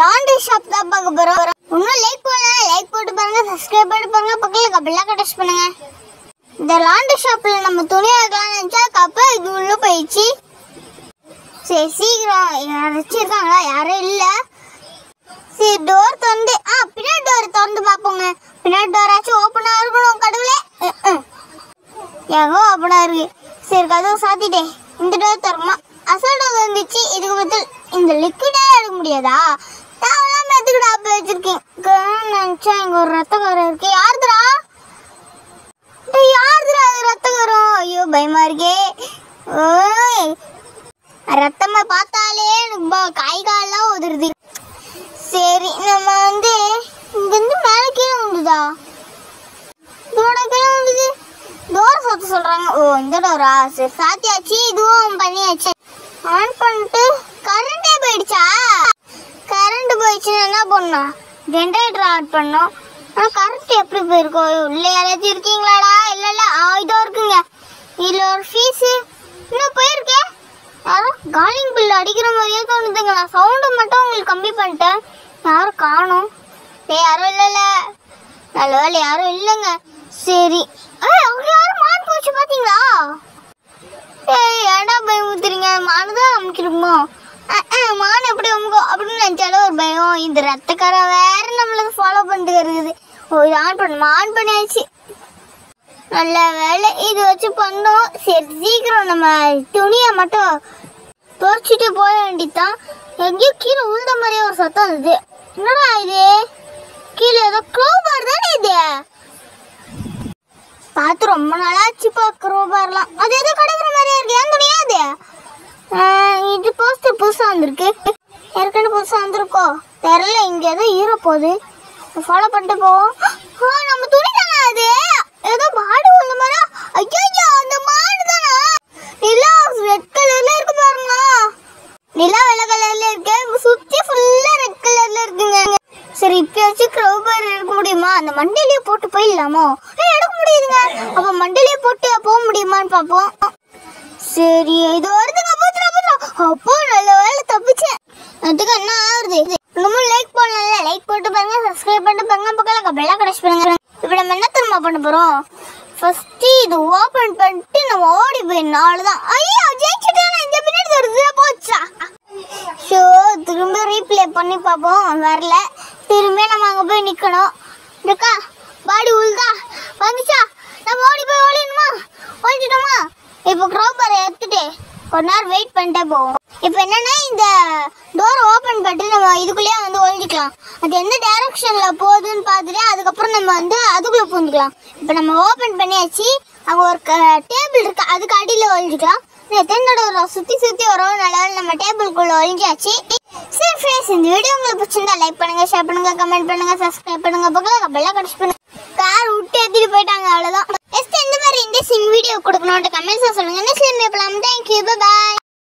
Laundry shop தான் பார்க்க போறோம் இன்னும் லைக் பண்ணல லைக் போட்டு பாருங்க சப்ஸ்கிரைப் பண்ணி பாருங்க பக்கத்துல பெல் டச் பண்ணுங்க இந்த லாண்ட்ரி ஷாப்ல நம்ம துணி வைக்கலாம்னு நினைச்சா கப்ப இது உள்ள போயிடுச்சு சரி சீக்கிரம் யாராச்சும் இருக்காங்களா யாரும் இல்ல சரி டோர் திறந்து ஆ பின்னாடி டோர் திறந்து பார்ப்போங்க பின்னாடி டோராச்சும் ஓப்பனா இருக்கணும் கடவுளே அஹ், அஹ். எங்க ஓப்பனா இருக்கு சரி கதவு சாத்திட்டே இந்த டோர் திறக்குமா அசல் டோர் வந்துச்சு இதுக்கு பதில் இந்த லிக்விடே எடுக்க முடியாதா தேவையில்லாம எதுக்கு டாப் வச்சிருக்கேன் க- நினைச்சா இங்க ஒரு ரத்தக்காரம் இருக்கு யாருதுடா டேய், யாருதுடா அது ரத்தக்காரம் ஐயோ பயமா இருக்கே ஓய் ரத்தமா பார்த்தாலே எனக்கு ப- கை காலெல்லாம் உதிருது சரி நம்ம வந்து இங்கிருந்து மேலே கீழே உண்டுதா இதோட கீழே உண்டுது டோர் சாத்த சொல்றாங்க ஓ இந்த டோரா சரி சாத்தியாச்சு இதுவும் பண்ணியாச்சு ஆன் பண்ணிட்டு கரண்டே போயிடுச்சா கரண்ட் போயிடுச்சுன்னா என்ன பண்ணோம் ஜென்ரேட்டர் ஆன் பண்ணோம் ஆனால் கரண்ட் எப்படி போயிருக்கோம் உள்ள யாராச்சும் இருக்கீங்களாடா இல்லை இல்லை ஆ இதோ இருக்குங்க இதில் ஒரு ஃபீஸு இன்னும் போயிருக்கே யாரும் காலிங் பில் அடிக்கிற மாதிரியே தோணுதுங்க நான் சவுண்டு மட்டும் உங்களுக்கு கம்மி பண்ணிட்டேன் யாரும் காணும் டேய் யாரும் இல்லைல்ல நல்ல வேலை யாரும் இல்லைங்க சரி ஏய் அங்க யாரும் மான் போச்சு பாத்தீங்களா ஏய் ஏடா பயம் ஊத்துறீங்க மானு தான் அமுக்கிருமோ மான் எப்படி அமுக்கும் அப்படின்னு நினைச்சாலும் ஒரு பயம் இந்த ரத்தக்காரன் வேற நம்மளுக்கு ஃபாலோ பண்ணிட்டு இருக்குது ஓ இது ஆன் பண்ணுமா ஆன் பண்ணியாச்சு நல்ல வேலை இது வச்சு பண்ணோம் சரி சீக்கிரம் நம்ம துணியை மட்டும் துவைச்சிட்டு போக வேண்டியதுதான் எங்கேயோ கீழே உழுந்த மாதிரியே ஒரு சத்தம் இருந்தது என்னடா இது கீழே ஏதோ க்ரோபார் தானே இது பார்த்து ரொம்ப நாளாச்சுப்பா க்ரோபார்லாம் அது ஏதோ கிடக்குற மாதிரியே இருக்கு ஏன் துணியா அது ஆஹ், இது போஸ்டர் புதுசாக வந்திருக்கு ஏற்கனவே புதுசாக வந்திருக்கோ தெரியல இங்கே ஏதோ ஈர போகுது ஃபாலோ பண்ணிட்டு போவோம் ஆ, நம்ம துணி தானே அது ஏதோ மாடு வந்த மாதிரி ஐயோ அந்த மாடு தானே நிலா ரெட் கலர்ல இருக்கு பாருங்க நிலா வெள்ளை கலர்ல இருக்கு சுத்தி ஃபுல்லா ரெட் கலர்ல இருக்குங்க சரி இப்பயாச்சும் க்ரௌபர் எடுக்க முடியுமா அந்த மண்டையிலேயே போட்டு போயிடலாமோ ஏய், எடுக்க முடியுதுங்க அப்ப மண்டையிலேயே போட்டு போக முடியுமான்னு பார்ப்போம் சரி இது வருதுங்க போச்சுடா போச்சுடா அப்போ நல்ல வேலை தப்பிச்சேன் அதுக்கு என்ன ஆகுது இன்னமும் லைக் பண்ணல லைக் போட்டு பாருங்க சப்ஸ்கிரைப் பண்ணிட்டு பாருங்க பக்கத்துல பெல்ல கடைசி பண்ணுங்க இப்போ நம்ம என்ன திரும்ப பண்ண போறோம் ஃபர்ஸ்ட் இது ஓபன் பண்ணிட்டு நம்ம ஓடி போயிடணும் அவ்வளவுதான் ஐயோ ஜெயிச்சிட்டேன் இந்த பின்னாடி வருது போச்சா ஷோ திரும்ப ரீப்ளே பண்ணி பார்ப்போம் வரல திரும்ப நம்ம அங்கே போய் நிற்கணும் இருக்கா பாடி உழுதா வந்துச்சா நம்ம ஓடி போய் ஓடிடணுமா ஓடிட்டோமா இப்போ க்ரோப்பரை எடுத்துட்டு கொஞ்ச நேரம் வெயிட் பண்ணிட்டே போவோம் இப்போ என்னன்னா இந்த டோர் ஓப்பன் பண்ணிட்டு நம்ம இதுக்குள்ளேயே வந்து ஒழிஞ்சிக்கலாம் அது எந்த டைரக்ஷன்ல போகுதுன்னு பார்த்துட்டு அதுக்கப்புறம் நம்ம வந்து அதுக்குள்ள பூந்துக்கலாம் இப்போ நம்ம ஓப்பன் பண்ணியாச்சு அங்கே ஒரு டேபிள் இருக்கு அதுக்கு அடியில் ஒழிஞ்சிக்கலாம் எத்தனை தடவை சுற்றி சுற்றி வரும் நல்ல வேளை நம்ம டேபிள்குள்ள ஒழிஞ்சாச்சு சரி ஃப்ரெண்ட்ஸ் இந்த வீடியோ உங்களுக்கு பிடிச்சிருந்தா லைக் பண்ணுங்க ஷேர் பண்ணுங்க கமெண்ட் பண்ணுங்க சப்ஸ்கிரைப் பண்ணுங்க பக்கத்தில் பெல்ல கடிச்சு பண்ணுங்க கார் விட்டு ஏற்றிட்டு போயிட்டாங்க அவ்வளோதான் நெக்ஸ்ட் இந்த மாதிரி இன்ட்ரெஸ்டிங் வீடியோ கொடுக்கணும்ட்டு கமெண்ட்ஸில் சொல்லுங்க நெக்ஸ்ட் மீட் பண்ணலாம் தேங்க்யூ பாய்